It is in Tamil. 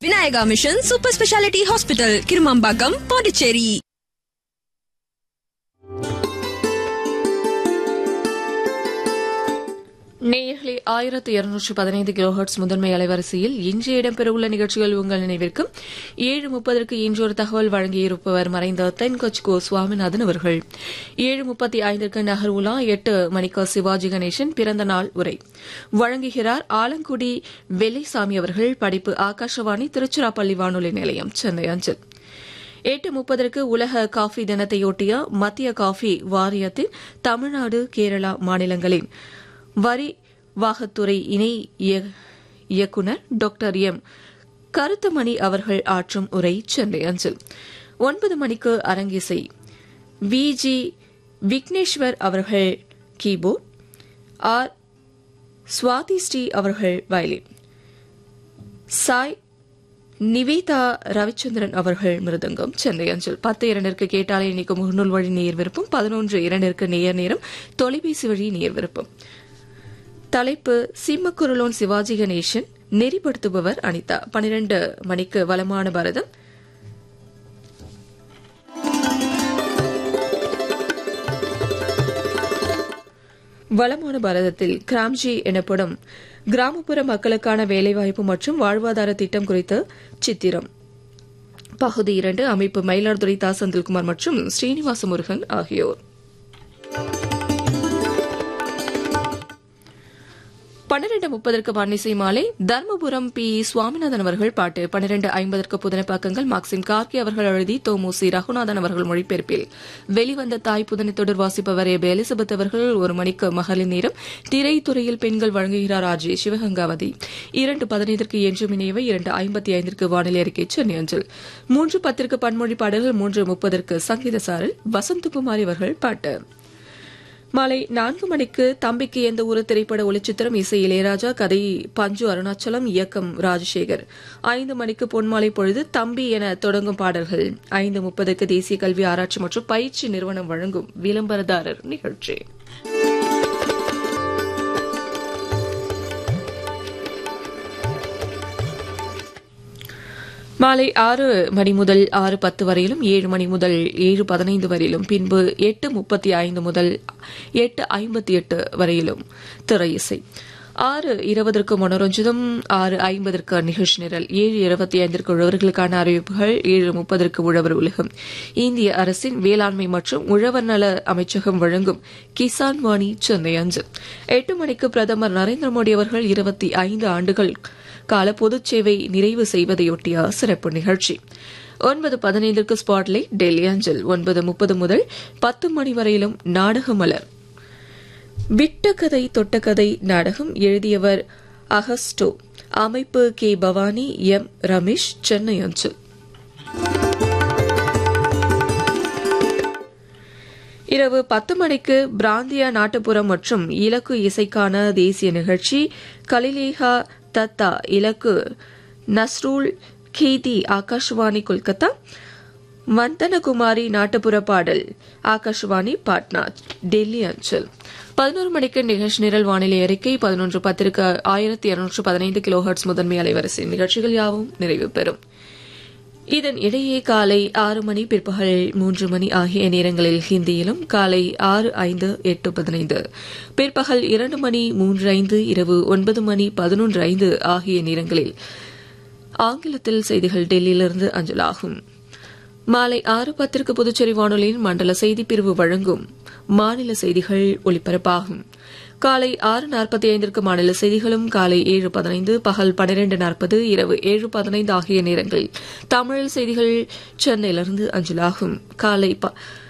Vinayaka mission super speciality hospital Kirumampakkam Pondicherry நேயர்களே ஆயிரத்து இருநூற்று பதினைந்து கிலோஹர்ட்ஸ் முதன்மை அலைவரிசையில் இன்று இடம்பெறவுள்ள நிகழ்ச்சிகள் உங்கள் நினைவிற்கும் ஏழு முப்பதற்கு இன்று ஒரு தகவல் வழங்கியிருப்பவர் மறைந்த தென்கொச் கோ சுவாமிநாதன் அவர்கள் ஏழு முப்பத்தி ஐந்திற்கு நகர் உலா எட்டு மணிக்கு சிவாஜி கணேசன் பிறந்த நாள் உரை வழங்குகிறார் ஆலங்குடி வெள்ளைசாமி அவர்கள் படிப்பு ஆகாஷவாணி திருச்சிராப்பள்ளி வானொலி நிலையம் சென்னை அஞ்சல் எட்டு முப்பதற்கு உலக காஃபி தினத்தையொட்டிய மத்திய காஃபி வாரியத்தின் தமிழ்நாடு கேரளா மாநிலங்களின் வரி வாகத்துறை இணை இய- இயக்குநர் டாக்டர் எம் கருத்தமணி அவர்கள் ஆற்றும் உரை சென்னை அஞ்சல் ஒன்பது மணிக்கு அரங்கிசை வி ஜி விக்னேஸ்வர் அவர்கள் கீபோர்ட் ஆர் சுவாதி ஸ்ரீ அவர்கள் வயலின் சாய் நிவேதா ரவிச்சந்திரன் அவர்கள் மிருதங்கம் சென்னை அஞ்சல் பத்து இரண்டிற்கு கேட்டாலே இன்னைக்கு முகநூல் வழி நேர் விருப்பம் பதினொன்று இரண்டிற்கு நேர் நேரம் தொலைபேசி வழி நேர் விருப்பம் தலைப்பு சிம்மக்குருளோன் சிவாஜி கணேசன் நெறிப்படுத்துபவர் அனிதா பனிரெண்டு மணிக்கு வளமான பாரதம் வளமான பாரதத்தில் கிராம்ஜி எனப்படும் கிராமப்புற மக்களுக்கான வேலைவாய்ப்பு மற்றும் வாழ்வாதார திட்டம் குறித்த சித்திரம் பகுதி இரண்டு அமைப்பு மயிலாடுதுறை தா செந்தில்குமார் மற்றும் ஸ்ரீனிவாச முருகன் ஆகியோர் பன்னிரண்டு முப்பதற்கு பன்னிசை மாலை தர்மபுரம் பி சுவாமிநாதன் அவர்கள் பாட்டு பன்னிரண்டு ஐம்பதற்கு புதனப்பாக்கங்கள் மாக்சிம் கார்கி அவர்கள் எழுதி தோமுசி ரகுநாதன் அவர்கள் மொழிபெயர்ப்பில் வெளிவந்த தாய் புதனை தொடர் வாசிப்பவர் ஏ எலிசபெத் அவர்கள் ஒரு மணிக்கு மகளிர் நேரம் திரைத்துறையில் பெண்கள் வழங்குகிறார் ஆஜி சிவகங்காவதி இரண்டு பதினைந்திற்கு என்று இணையவை இரண்டு ஐம்பத்தி ஐந்திற்கு வானிலை அறிக்கை சென்னை அஞ்சல் மூன்று பத்திற்கு பன்மொழி பாடல்கள் மூன்று முப்பதற்கு சங்கீத சாரல் வசந்தகுமாரி அவர்கள் பாட்டு மாலை நான்கு மணிக்கு தம்பிக்கு எந்த ஒரு திரைப்பட ஒளிச்சித்திரம் இசை இளையராஜா கதை பஞ்சு அருணாச்சலம் இயக்கம் ராஜசேகர் ஐந்து மணிக்கு பொன்மாலை பொழுது தம்பி என தொடங்கும் பாடல்கள் ஐந்து முப்பதுக்கு தேசிய கல்வி ஆராய்ச்சி மற்றும் பயிற்சி நிறுவனம் வழங்கும் விளம்பரதாரர் நிகழ்ச்சி மாலை ஆறு மணி முதல் ஆறு பத்து வரையிலும் ஏழு மணி முதல் ஏழு பதினைந்து வரையிலும் பின்பு எட்டு முப்பத்தி ஐந்து முதல் எட்டு ஐம்பத்தி எட்டு வரையிலும் திரை இசை ஆறு இருபதற்கு மனோரஞ்சிதம் ஆறு ஐம்பதற்கு நிகழ்ச்சி நிரல் ஏழு இருபத்தி ஐந்திற்கு உழவர்களுக்கான அறிவிப்புகள் ஏழு முப்பதற்கு உழவர் உலகம் இந்திய அரசின் வேளாண்மை மற்றும் உழவர் நல அமைச்சகம் வழங்கும் கிசான் வாணி சென்னை அஞ்சு எட்டு மணிக்கு பிரதமர் நரேந்திர மோடி அவர்கள் இருபத்தி ஐந்து ஆண்டுகள் கால பொதுச் சேவை நிறைவு செய்வதையொட்டிய சிறப்பு நிகழ்ச்சி ஒன்பது பதினைந்திற்கு ஸ்பாட்லைட் டெல்லி அஞ்சல் ஒன்பது முப்பது முதல் பத்து மணி வரையிலும் நாடக மலர் விட்ட கதை தொட்ட கதை நாடகம் எழுதியவர் அகஸ்டோ அமைப்பு கே பவானி எம் ரமேஷ் சென்னை அஞ்சல் இரவு பத்து மணிக்கு பிராந்திய நாட்டுப்புறம் மற்றும் இலக்கு இசைக்கான தேசிய நிகழ்ச்சி கலிலேஹா தத்தா இலக்கு நஸ்ரூல் கீதி ஆகாஷ்வாணி கொல்கத்தா வந்தனகுமாரி நாட்டுப்புற பாடல் ஆகாஷ்வாணி பாட்னா டெல்லி அஞ்சல் பதினோரு மணிக்கு நிகழ்ச்சி நிரல் வானிலை அறிக்கை பதினொன்று பத்திற்கு ஆயிரத்தி இருநூற்று பதினைந்து கிலோஹர்ட்ஸ் முதன்மை அலைவரிசை நிகழ்ச்சிகள் யாவும் நிறைவு பெறும் இதன் இடையே காலை ஆறு மணி பிற்பகல் மூன்று மணி ஆகிய நேரங்களில் ஹிந்தியிலும் காலை ஆறு ஐந்து எட்டு பதினைந்து பிற்பகல் இரண்டு மணி மூன்று ஐந்து இரவு ஒன்பது மணி பதினொன்று ஐந்து ஆகிய நேரங்களில் ஆங்கிலத்தில் செய்திகள் டெல்லியிலிருந்து அஞ்சலாகும் மாலை ஆறு பத்திற்கு புதுச்சேரி வானொலியின் மண்டல செய்திப் பிரிவு வழங்கும் மாநில செய்திகள் ஒலிபரப்பாகும் காலை ஆறு நாற்பத்தி ஐந்திற்கு மாநில செய்திகளும் காலை ஏழு பதினைந்து பகல் பன்னிரண்டு நாற்பது இரவு ஏழு பதினைந்து ஆகிய நேரங்களில் தமிழ் செய்திகள் சென்னையிலிருந்து அஞ்சலாகும் காலை ப-